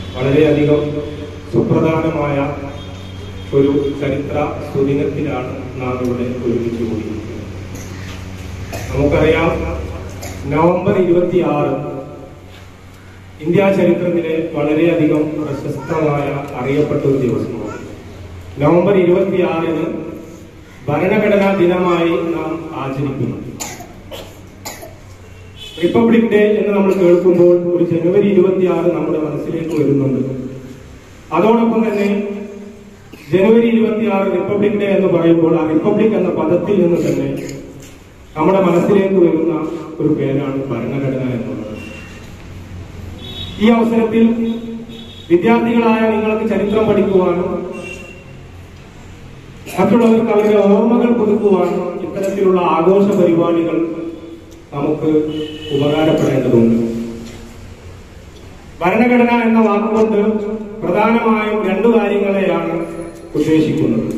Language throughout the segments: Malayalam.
വളരെയധികം സുപ്രധാനമായ ഒരു ചരിത്ര സുദിനത്തിലാണ് നാം ഇവിടെ ഒരുമിച്ച് കൂടിയിരിക്കുന്നത് നമുക്കറിയാം നവംബർ ഇരുപത്തിയാറ് ഇന്ത്യ ചരിത്രത്തിലെ വളരെയധികം പ്രശസ്തമായ അറിയപ്പെട്ട ഒരു ദിവസമാണ് നവംബർ ഇരുപത്തിയാറിന് ഭരണഘടനാ ദിനമായി നാം ആചരിക്കുന്നു റിപ്പബ്ലിക് ഡേ എന്ന് നമ്മൾ കേൾക്കുമ്പോൾ ഒരു ജനുവരി ഇരുപത്തിയാറ് നമ്മുടെ മനസ്സിലേക്ക് വരുന്നുണ്ട് അതോടൊപ്പം തന്നെ ജനുവരി ഇരുപത്തിയാറ് റിപ്പബ്ലിക് ഡേ എന്ന് പറയുമ്പോൾ ആ റിപ്പബ്ലിക് എന്ന പദത്തിൽ നിന്ന് തന്നെ നമ്മുടെ മനസ്സിലേക്ക് വരുന്ന ഒരു പേരാണ് ഭരണഘടന എന്നുള്ളത് ഈ അവസരത്തിൽ വിദ്യാർത്ഥികളായ നിങ്ങൾക്ക് ചരിത്രം പഠിക്കുവാനും മറ്റുള്ളവർക്ക് അവരുടെ ഓർമ്മകൾ പുതുക്കുവാനും ഇത്തരത്തിലുള്ള ആഘോഷ പരിപാടികൾ നമുക്ക് ഉപകാരപ്പെടേണ്ടതുണ്ട് ഭരണഘടന എന്ന വാക്കുകൊണ്ട് പ്രധാനമായും രണ്ടു കാര്യങ്ങളെയാണ് ഉദ്ദേശിക്കുന്നത്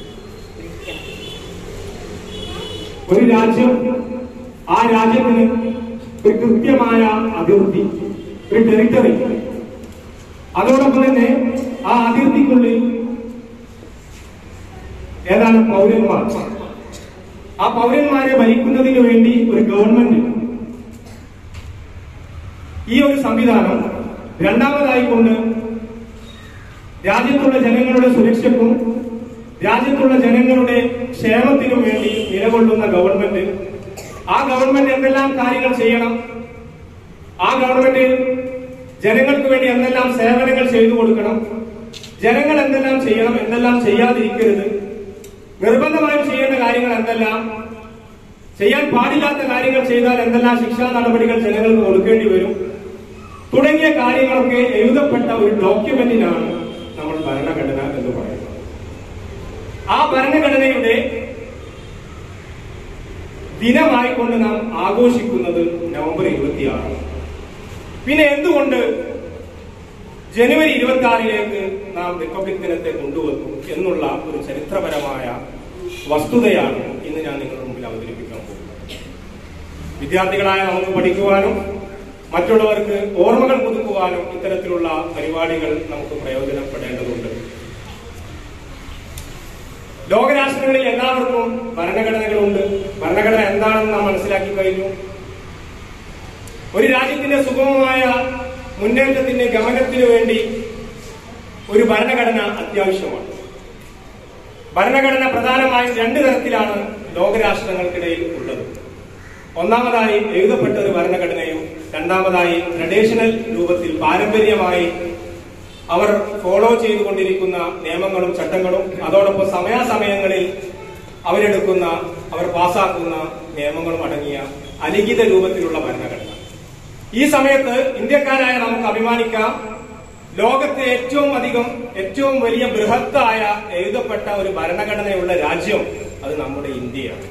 ഒരു രാജ്യം ആ രാജ്യത്തിന് ഒരു കൃത്യമായ അതിർത്തി ഒരു ടെറിട്ടറി അതോടൊപ്പം തന്നെ ആ അതിർത്തിക്കുള്ളിൽ ഏതാണ് പൗരന്മാർ ആ പൗരന്മാരെ ഭരിക്കുന്നതിന് വേണ്ടി ഒരു ഗവൺമെന്റ് ഈ ഒരു സംവിധാനം രണ്ടാമതായിക്കൊണ്ട് രാജ്യത്തുള്ള ജനങ്ങളുടെ സുരക്ഷയ്ക്കും രാജ്യത്തുള്ള ജനങ്ങളുടെ ക്ഷേമത്തിനും വേണ്ടി നിലകൊള്ളുന്ന ഗവൺമെന്റ് ആ ഗവൺമെന്റ് എന്തെല്ലാം കാര്യങ്ങൾ ചെയ്യണം ആ ഗവൺമെന്റ് ജനങ്ങൾക്ക് വേണ്ടി എന്തെല്ലാം സേവനങ്ങൾ ചെയ്തു കൊടുക്കണം ജനങ്ങൾ എന്തെല്ലാം ചെയ്യണം എന്തെല്ലാം ചെയ്യാതിരിക്കരുത് നിർബന്ധമായും ചെയ്യേണ്ട കാര്യങ്ങൾ എന്തെല്ലാം ചെയ്യാൻ പാടില്ലാത്ത കാര്യങ്ങൾ ചെയ്താൽ എന്തെല്ലാം ശിക്ഷാ നടപടികൾ ജനങ്ങൾക്ക് കൊടുക്കേണ്ടി വരും തുടങ്ങിയ കാര്യങ്ങളൊക്കെ എഴുതപ്പെട്ട ഒരു ഡോക്യുമെന്റിനാണ് നമ്മൾ ഭരണഘടന എന്ന് പറയുന്നത് ആ ഭരണഘടനയുടെ ദിനമായിക്കൊണ്ട് നാം ആഘോഷിക്കുന്നത് നവംബർ ഇരുപത്തിയാറ് പിന്നെ എന്തുകൊണ്ട് ജനുവരി ഇരുപത്തി ആറിലേക്ക് നാം റിപ്പബ്ലിക് ദിനത്തെ കൊണ്ടുവന്നു എന്നുള്ള ഒരു ചരിത്രപരമായ വസ്തുതയാണ് ഇന്ന് ഞാൻ നിങ്ങളുടെ മുമ്പിൽ അവതരിപ്പിക്കാൻ പോകുന്നത് വിദ്യാർത്ഥികളായ നമുക്ക് പഠിക്കുവാനും മറ്റുള്ളവർക്ക് ഓർമ്മകൾ പുതുക്കുവാനും ഇത്തരത്തിലുള്ള പരിപാടികൾ നമുക്ക് പ്രയോജനപ്പെടേണ്ടതുണ്ട് ലോകരാഷ്ട്രങ്ങളിൽ എല്ലാവർക്കും ഭരണഘടനകളുണ്ട് ഭരണഘടന എന്താണെന്ന് നാം മനസ്സിലാക്കി കഴിഞ്ഞു ഒരു രാജ്യത്തിന്റെ സുഗമമായ മുന്നേറ്റത്തിന്റെ ഗമനത്തിനു വേണ്ടി ഒരു ഭരണഘടന അത്യാവശ്യമാണ് ഭരണഘടന പ്രധാനമായും രണ്ട് തരത്തിലാണ് ലോകരാഷ്ട്രങ്ങൾക്കിടയിൽ ഉള്ളത് ഒന്നാമതായി എഴുതപ്പെട്ട ഒരു ഭരണഘടനയും രണ്ടാമതായി ട്രഡീഷണൽ രൂപത്തിൽ പാരമ്പര്യമായി അവർ ഫോളോ ചെയ്തുകൊണ്ടിരിക്കുന്ന നിയമങ്ങളും ചട്ടങ്ങളും അതോടൊപ്പം സമയാസമയങ്ങളിൽ അവരെടുക്കുന്ന അവർ പാസാക്കുന്ന നിയമങ്ങളും അടങ്ങിയ അലിഖിത രൂപത്തിലുള്ള ഭരണഘടന ഈ സമയത്ത് ഇന്ത്യക്കാരായ നമുക്ക് അഭിമാനിക്കാം ലോകത്തെ ഏറ്റവും അധികം ഏറ്റവും വലിയ ബൃഹത്തായ എഴുതപ്പെട്ട ഒരു ഭരണഘടനയുള്ള രാജ്യം അത് നമ്മുടെ ഇന്ത്യയാണ്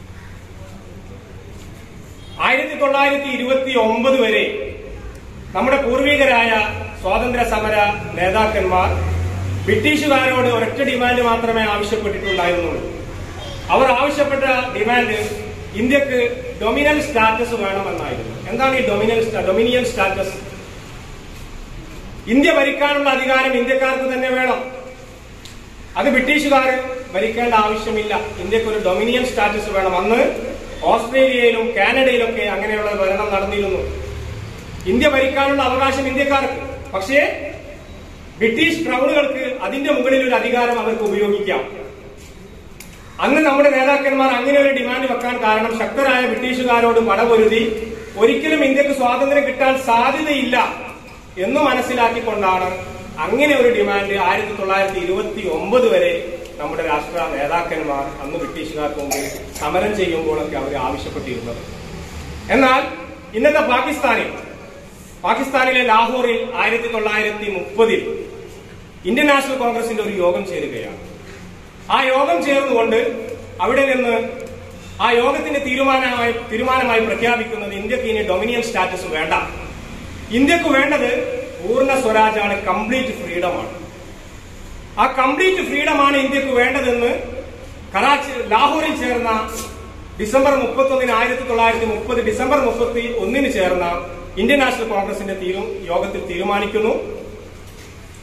ആയിരത്തി തൊള്ളായിരത്തി ഇരുപത്തി ഒമ്പത് വരെ നമ്മുടെ പൂർവികരായ സ്വാതന്ത്ര്യ സമര നേതാക്കന്മാർ ബ്രിട്ടീഷുകാരോട് ഒരൊറ്റ ഡിമാൻഡ് മാത്രമേ ആവശ്യപ്പെട്ടിട്ടുണ്ടായിരുന്നുള്ളൂ അവർ ആവശ്യപ്പെട്ട ഡിമാൻഡ് ഇന്ത്യക്ക് ഡൊമിനൽ സ്റ്റാറ്റസ് വേണമെന്നായിരുന്നു എന്താണ് ഈ ഡൊമിനൽ ഡൊമിനിയൻ സ്റ്റാറ്റസ് ഇന്ത്യ ഭരിക്കാനുള്ള അധികാരം ഇന്ത്യക്കാർക്ക് തന്നെ വേണം അത് ബ്രിട്ടീഷുകാർ ഭരിക്കേണ്ട ആവശ്യമില്ല ഇന്ത്യക്ക് ഒരു ഡൊമിനിയൻ സ്റ്റാറ്റസ് വേണം അന്ന് ഓസ്ട്രേലിയയിലും കാനഡയിലൊക്കെ അങ്ങനെയുള്ള ഭരണം നടന്നിരുന്നു ഇന്ത്യ ഭരിക്കാനുള്ള അവകാശം ഇന്ത്യക്കാർക്ക് പക്ഷേ ബ്രിട്ടീഷ് ക്രൗണുകൾക്ക് അതിന്റെ മുകളിൽ ഒരു അധികാരം അവർക്ക് ഉപയോഗിക്കാം അന്ന് നമ്മുടെ നേതാക്കന്മാർ അങ്ങനെ ഒരു ഡിമാൻഡ് വെക്കാൻ കാരണം ശക്തരായ ബ്രിട്ടീഷുകാരോട് പടപൊരുതി ഒരിക്കലും ഇന്ത്യക്ക് സ്വാതന്ത്ര്യം കിട്ടാൻ സാധ്യതയില്ല എന്ന് മനസ്സിലാക്കിക്കൊണ്ടാണ് അങ്ങനെ ഒരു ഡിമാൻഡ് ആയിരത്തി തൊള്ളായിരത്തി ഇരുപത്തി ഒമ്പത് വരെ നമ്മുടെ രാഷ്ട്ര നേതാക്കന്മാർ അന്ന് ബ്രിട്ടീഷുകാർക്ക് മുമ്പിൽ സമരം ചെയ്യുമ്പോഴൊക്കെ അവർ ആവശ്യപ്പെട്ടിരുന്നത് എന്നാൽ ഇന്നത്തെ പാകിസ്ഥാനിൽ പാകിസ്ഥാനിലെ ലാഹോറിൽ ആയിരത്തി തൊള്ളായിരത്തി മുപ്പതിൽ ഇന്ത്യൻ നാഷണൽ കോൺഗ്രസിന്റെ ഒരു യോഗം ചേരുകയാണ് ആ യോഗം ചേർന്നുകൊണ്ട് അവിടെ നിന്ന് ആ യോഗത്തിന്റെ തീരുമാനമായി തീരുമാനമായി പ്രഖ്യാപിക്കുന്നത് ഇന്ത്യക്ക് ഇനി ഡൊമിനിയൻ സ്റ്റാറ്റസ് വേണ്ട ഇന്ത്യക്ക് വേണ്ടത് പൂർണ്ണ സ്വരാജാണ് കംപ്ലീറ്റ് ഫ്രീഡമാണ് ആ കംപ്ലീറ്റ് ഫ്രീഡമാണ് ഇന്ത്യക്ക് വേണ്ടതെന്ന് കറാച്ചി ലാഹോറിൽ ചേർന്ന ഡിസംബർ മുപ്പത്തൊന്നിന് ആയിരത്തി തൊള്ളായിരത്തി മുപ്പത് ഡിസംബർ മുപ്പത്തി ഒന്നിന് ചേർന്ന ഇന്ത്യൻ നാഷണൽ കോൺഗ്രസിന്റെ തീരു യോഗത്തിൽ തീരുമാനിക്കുന്നു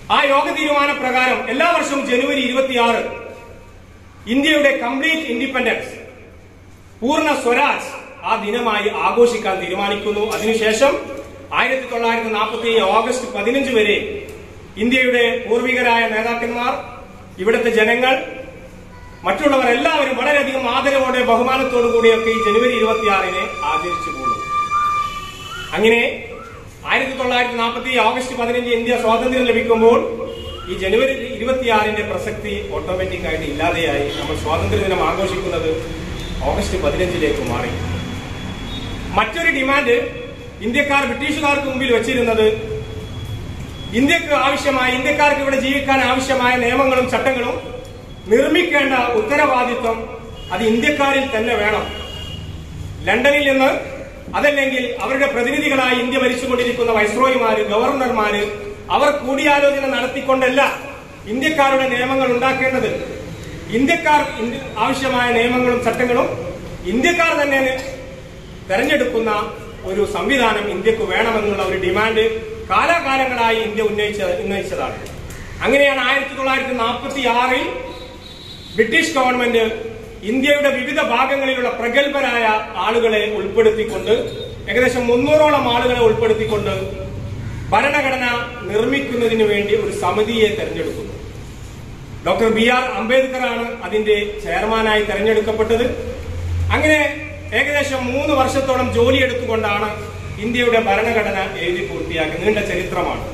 ആ യോഗ തീരുമാന പ്രകാരം എല്ലാ വർഷവും ജനുവരി ഇരുപത്തിയാറ് ഇന്ത്യയുടെ കംപ്ലീറ്റ് ഇൻഡിപെൻഡൻസ് പൂർണ്ണ സ്വരാജ് ആ ദിനമായി ആഘോഷിക്കാൻ തീരുമാനിക്കുന്നു അതിനുശേഷം ആയിരത്തി തൊള്ളായിരത്തി നാൽപ്പത്തി ഓഗസ്റ്റ് പതിനഞ്ച് വരെ ഇന്ത്യയുടെ പൂർവികരായ നേതാക്കന്മാർ ഇവിടുത്തെ ജനങ്ങൾ മറ്റുള്ളവർ എല്ലാവരും വളരെയധികം ആദരവോടെ ബഹുമാനത്തോടു കൂടിയൊക്കെ ഈ ജനുവരി ഇരുപത്തിയാറിനെ ആചരിച്ചു പോകുന്നു അങ്ങനെ ആയിരത്തി തൊള്ളായിരത്തി നാൽപ്പത്തി ഓഗസ്റ്റ് പതിനഞ്ച് ഇന്ത്യ സ്വാതന്ത്ര്യം ലഭിക്കുമ്പോൾ ഈ ജനുവരി ഇരുപത്തിയാറിന്റെ പ്രസക്തി ഓട്ടോമാറ്റിക് ആയിട്ട് ഇല്ലാതെയായി നമ്മൾ സ്വാതന്ത്ര്യ ദിനം ആഘോഷിക്കുന്നത് ഓഗസ്റ്റ് പതിനഞ്ചിലേക്ക് മാറി മറ്റൊരു ഡിമാൻഡ് ഇന്ത്യക്കാർ ബ്രിട്ടീഷുകാർക്ക് മുമ്പിൽ വെച്ചിരുന്നത് ഇന്ത്യക്ക് ആവശ്യമായ ഇന്ത്യക്കാർക്ക് ഇവിടെ ജീവിക്കാൻ ആവശ്യമായ നിയമങ്ങളും ചട്ടങ്ങളും നിർമ്മിക്കേണ്ട ഉത്തരവാദിത്വം അത് ഇന്ത്യക്കാരിൽ തന്നെ വേണം ലണ്ടനിൽ നിന്ന് അതല്ലെങ്കിൽ അവരുടെ പ്രതിനിധികളായി ഇന്ത്യ ഭരിച്ചുകൊണ്ടിരിക്കുന്ന വൈസ്രോയിമാര് ഗവർണർമാര് അവർ കൂടിയാലോചന നടത്തിക്കൊണ്ടല്ല ഇന്ത്യക്കാരുടെ നിയമങ്ങൾ ഉണ്ടാക്കേണ്ടത് ഇന്ത്യക്കാർ ഇന്ത്യ- ആവശ്യമായ നിയമങ്ങളും ചട്ടങ്ങളും ഇന്ത്യക്കാർ തന്നെ തെരഞ്ഞെടുക്കുന്ന ഒരു സംവിധാനം ഇന്ത്യക്ക് വേണമെന്നുള്ള ഒരു ഡിമാൻഡ് കാലാകാലങ്ങളായി ഇന്ത്യ ഉന്നയിച്ച ഉന്നയിച്ചതാണ് അങ്ങനെയാണ് ആയിരത്തി തൊള്ളായിരത്തി നാൽപ്പത്തി ആറിൽ ബ്രിട്ടീഷ് ഗവൺമെന്റ് ഇന്ത്യയുടെ വിവിധ ഭാഗങ്ങളിലുള്ള പ്രഗത്ഭരായ ആളുകളെ ഉൾപ്പെടുത്തിക്കൊണ്ട് ഏകദേശം മുന്നൂറോളം ആളുകളെ ഉൾപ്പെടുത്തിക്കൊണ്ട് ഭരണഘടന നിർമ്മിക്കുന്നതിന് വേണ്ടി ഒരു സമിതിയെ തെരഞ്ഞെടുക്കുന്നു ഡോക്ടർ ബി ആർ അംബേദ്കറാണ് അതിന്റെ ചെയർമാനായി തെരഞ്ഞെടുക്കപ്പെട്ടത് അങ്ങനെ ഏകദേശം മൂന്ന് വർഷത്തോളം ജോലിയെടുത്തുകൊണ്ടാണ് ഇന്ത്യയുടെ ഭരണഘടന എഴുതി പൂർത്തിയാക്കിയ നീണ്ട ചരിത്രമാണ്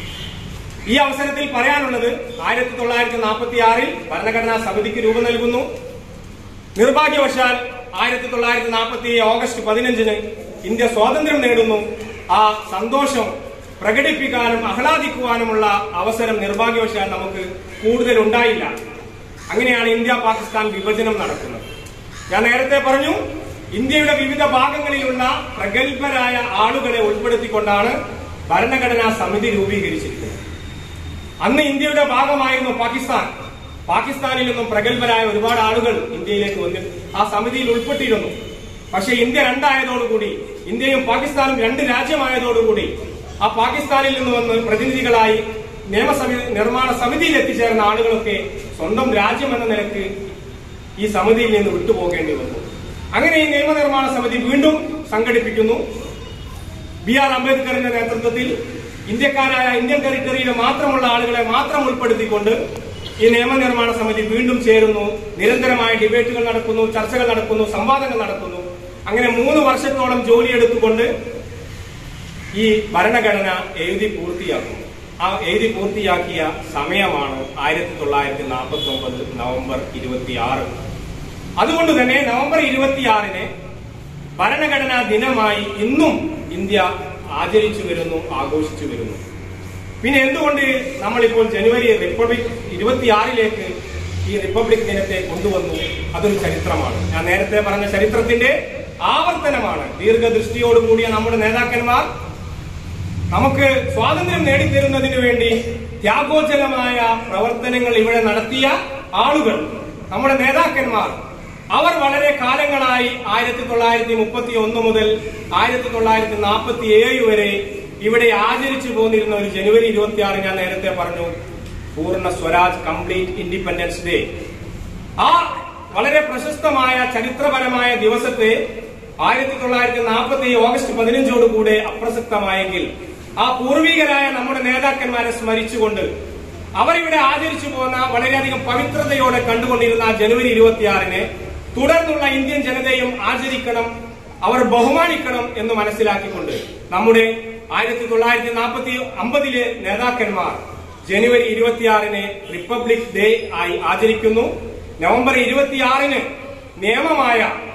ഈ അവസരത്തിൽ പറയാനുള്ളത് ആയിരത്തി തൊള്ളായിരത്തി നാൽപ്പത്തി ആറിൽ ഭരണഘടനാ സമിതിക്ക് രൂപം നൽകുന്നു നിർഭാഗ്യവശാൽ ആയിരത്തി തൊള്ളായിരത്തി നാൽപ്പത്തി ഓഗസ്റ്റ് പതിനഞ്ചിന് ഇന്ത്യ സ്വാതന്ത്ര്യം നേടുന്നു ആ സന്തോഷം പ്രകടിപ്പിക്കാനും ആഹ്ലാദിക്കുവാനുമുള്ള അവസരം നിർഭാഗ്യവശാൽ നമുക്ക് കൂടുതൽ ഉണ്ടായില്ല അങ്ങനെയാണ് ഇന്ത്യ പാകിസ്ഥാൻ വിഭജനം നടക്കുന്നത് ഞാൻ നേരത്തെ പറഞ്ഞു ഇന്ത്യയുടെ വിവിധ ഭാഗങ്ങളിലുള്ള പ്രഗത്ഭരായ ആളുകളെ ഉൾപ്പെടുത്തിക്കൊണ്ടാണ് ഭരണഘടനാ സമിതി രൂപീകരിച്ചിരിക്കുന്നത് അന്ന് ഇന്ത്യയുടെ ഭാഗമായിരുന്നു പാകിസ്ഥാൻ പാകിസ്ഥാനിൽ നിന്നും പ്രഗത്ഭരായ ഒരുപാട് ആളുകൾ ഇന്ത്യയിലേക്ക് വന്നു ആ സമിതിയിൽ ഉൾപ്പെട്ടിരുന്നു പക്ഷേ ഇന്ത്യ രണ്ടായതോടുകൂടി ഇന്ത്യയും പാകിസ്ഥാനും രണ്ട് രാജ്യമായതോടുകൂടി ആ പാകിസ്ഥാനിൽ നിന്ന് വന്ന് പ്രതിനിധികളായി നിയമസഭ നിർമ്മാണ സമിതിയിൽ എത്തിച്ചേർന്ന ആളുകളൊക്കെ സ്വന്തം രാജ്യം എന്ന നിലക്ക് ഈ സമിതിയിൽ നിന്ന് വിട്ടുപോകേണ്ടി വന്നു അങ്ങനെ ഈ നിയമനിർമ്മാണ സമിതി വീണ്ടും സംഘടിപ്പിക്കുന്നു ബി ആർ അംബേദ്കറിന്റെ നേതൃത്വത്തിൽ ഇന്ത്യക്കാരായ ഇന്ത്യൻ ടെറിട്ടറിയിൽ മാത്രമുള്ള ആളുകളെ മാത്രം ഉൾപ്പെടുത്തിക്കൊണ്ട് ഈ നിയമനിർമ്മാണ സമിതി വീണ്ടും ചേരുന്നു നിരന്തരമായ ഡിബേറ്റുകൾ നടക്കുന്നു ചർച്ചകൾ നടക്കുന്നു സംവാദങ്ങൾ നടക്കുന്നു അങ്ങനെ മൂന്ന് വർഷത്തോളം ജോലിയെടുത്തുകൊണ്ട് ഈ ഭരണഘടന എഴുതി പൂർത്തിയാക്കുന്നു ആ എഴുതി പൂർത്തിയാക്കിയ സമയമാണ് ആയിരത്തി തൊള്ളായിരത്തി നാൽപ്പത്തി ഒമ്പത് നവംബർ ഇരുപത്തിയാറ് അതുകൊണ്ട് തന്നെ നവംബർ ഇരുപത്തിയാറിന് ഭരണഘടനാ ദിനമായി ഇന്നും ഇന്ത്യ ആചരിച്ചു വരുന്നു ആഘോഷിച്ചു വരുന്നു പിന്നെ എന്തുകൊണ്ട് നമ്മളിപ്പോൾ ജനുവരി റിപ്പബ്ലിക് ഇരുപത്തിയാറിലേക്ക് ഈ റിപ്പബ്ലിക് ദിനത്തെ കൊണ്ടുവന്നു അതൊരു ചരിത്രമാണ് ഞാൻ നേരത്തെ പറഞ്ഞ ചരിത്രത്തിന്റെ ആവർത്തനമാണ് ദീർഘദൃഷ്ടിയോടുകൂടിയ നമ്മുടെ നേതാക്കന്മാർ നമുക്ക് സ്വാതന്ത്ര്യം നേടിത്തരുന്നതിന് വേണ്ടി ത്യാഗോജലമായ പ്രവർത്തനങ്ങൾ ഇവിടെ നടത്തിയ ആളുകൾ നമ്മുടെ നേതാക്കന്മാർ അവർ വളരെ കാലങ്ങളായി ആയിരത്തി തൊള്ളായിരത്തി മുപ്പത്തി ഒന്ന് മുതൽ ആയിരത്തി തൊള്ളായിരത്തി നാൽപ്പത്തി ഏഴ് വരെ ഇവിടെ ആചരിച്ചു പോന്നിരുന്ന ഒരു ജനുവരി ഇരുപത്തിയാറ് ഞാൻ നേരത്തെ പറഞ്ഞു പൂർണ്ണ സ്വരാജ് കംപ്ലീറ്റ് ഇൻഡിപെൻഡൻസ് ഡേ ആ വളരെ പ്രശസ്തമായ ചരിത്രപരമായ ദിവസത്തെ ആയിരത്തി തൊള്ളായിരത്തി നാൽപ്പത്തി ഓഗസ്റ്റ് പതിനഞ്ചോടുകൂടെ അപ്രസക്തമായെങ്കിൽ ആ പൂർവികരായ നമ്മുടെ നേതാക്കന്മാരെ സ്മരിച്ചുകൊണ്ട് അവർ ഇവിടെ ആചരിച്ചു പോകുന്ന വളരെയധികം പവിത്രതയോടെ കണ്ടുകൊണ്ടിരുന്ന ആ ജനുവരി ഇരുപത്തിയാറിന് തുടർന്നുള്ള ഇന്ത്യൻ ജനതയും ആചരിക്കണം അവർ ബഹുമാനിക്കണം എന്ന് മനസ്സിലാക്കിക്കൊണ്ട് നമ്മുടെ ആയിരത്തി തൊള്ളായിരത്തി നാൽപ്പത്തി അമ്പതിലെ നേതാക്കന്മാർ ജനുവരി ഇരുപത്തിയാറിന് റിപ്പബ്ലിക് ഡേ ആയി ആചരിക്കുന്നു നവംബർ ഇരുപത്തിയാറിന് നിയമമായ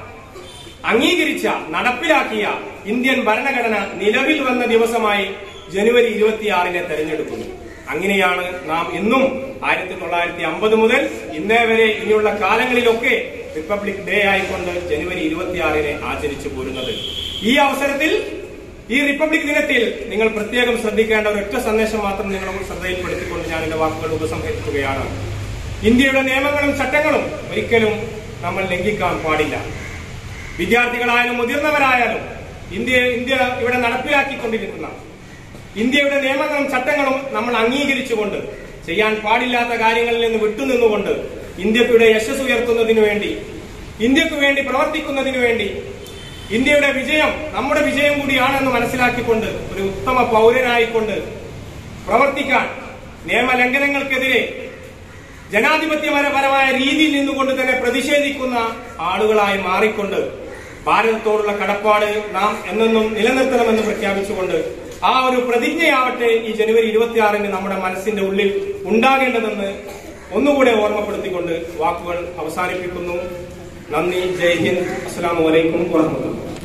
അംഗീകരിച്ച നടപ്പിലാക്കിയ ഇന്ത്യൻ ഭരണഘടന നിലവിൽ വന്ന ദിവസമായി ജനുവരി ഇരുപത്തിയാറിനെ തെരഞ്ഞെടുക്കുന്നു അങ്ങനെയാണ് നാം ഇന്നും ആയിരത്തി തൊള്ളായിരത്തി അമ്പത് മുതൽ ഇന്നേ വരെ ഇനിയുള്ള കാലങ്ങളിലൊക്കെ റിപ്പബ്ലിക് ഡേ ആയിക്കൊണ്ട് ജനുവരി ഇരുപത്തിയാറിനെ ആചരിച്ചു പോരുന്നത് ഈ അവസരത്തിൽ ഈ റിപ്പബ്ലിക് ദിനത്തിൽ നിങ്ങൾ പ്രത്യേകം ശ്രദ്ധിക്കേണ്ട ഒരൊറ്റ സന്ദേശം മാത്രം നിങ്ങളുടെ ശ്രദ്ധയിൽപ്പെടുത്തിക്കൊണ്ട് ഞാൻ എന്റെ വാക്കുകൾ ഉപസംഹരിക്കുകയാണ് ഇന്ത്യയുടെ നിയമങ്ങളും ചട്ടങ്ങളും ഒരിക്കലും നമ്മൾ ലംഘിക്കാൻ പാടില്ല വിദ്യാർത്ഥികളായാലും മുതിർന്നവരായാലും ഇന്ത്യ ഇന്ത്യ ഇവിടെ നടപ്പിലാക്കിക്കൊണ്ടിരിക്കുന്ന ഇന്ത്യയുടെ നിയമങ്ങളും ചട്ടങ്ങളും നമ്മൾ അംഗീകരിച്ചുകൊണ്ട് ചെയ്യാൻ പാടില്ലാത്ത കാര്യങ്ങളിൽ നിന്ന് വിട്ടുനിന്നുകൊണ്ട് ഇന്ത്യയുടെ യശസ് ഉയർത്തുന്നതിനു വേണ്ടി ഇന്ത്യക്ക് വേണ്ടി പ്രവർത്തിക്കുന്നതിനു വേണ്ടി ഇന്ത്യയുടെ വിജയം നമ്മുടെ വിജയം കൂടിയാണെന്ന് മനസ്സിലാക്കിക്കൊണ്ട് ഒരു ഉത്തമ പൗരനായിക്കൊണ്ട് പ്രവർത്തിക്കാൻ നിയമലംഘനങ്ങൾക്കെതിരെ ജനാധിപത്യപരമായ രീതിയിൽ നിന്നുകൊണ്ട് തന്നെ പ്രതിഷേധിക്കുന്ന ആളുകളായി മാറിക്കൊണ്ട് ഭാരതത്തോടുള്ള കടപ്പാട് നാം എന്നെന്നും നിലനിർത്തണമെന്ന് പ്രഖ്യാപിച്ചുകൊണ്ട് ആ ഒരു പ്രതിജ്ഞയാവട്ടെ ഈ ജനുവരി ഇരുപത്തിയാറിന് നമ്മുടെ മനസ്സിന്റെ ഉള്ളിൽ ഉണ്ടാകേണ്ടതെന്ന് ഒന്നുകൂടെ ഓർമ്മപ്പെടുത്തിക്കൊണ്ട് വാക്കുകൾ അവസാനിപ്പിക്കുന്നു നന്ദി ജയ് ഹിന്ദ് അസ്സാം വലൈക്കും വാഹമത്തുള്ള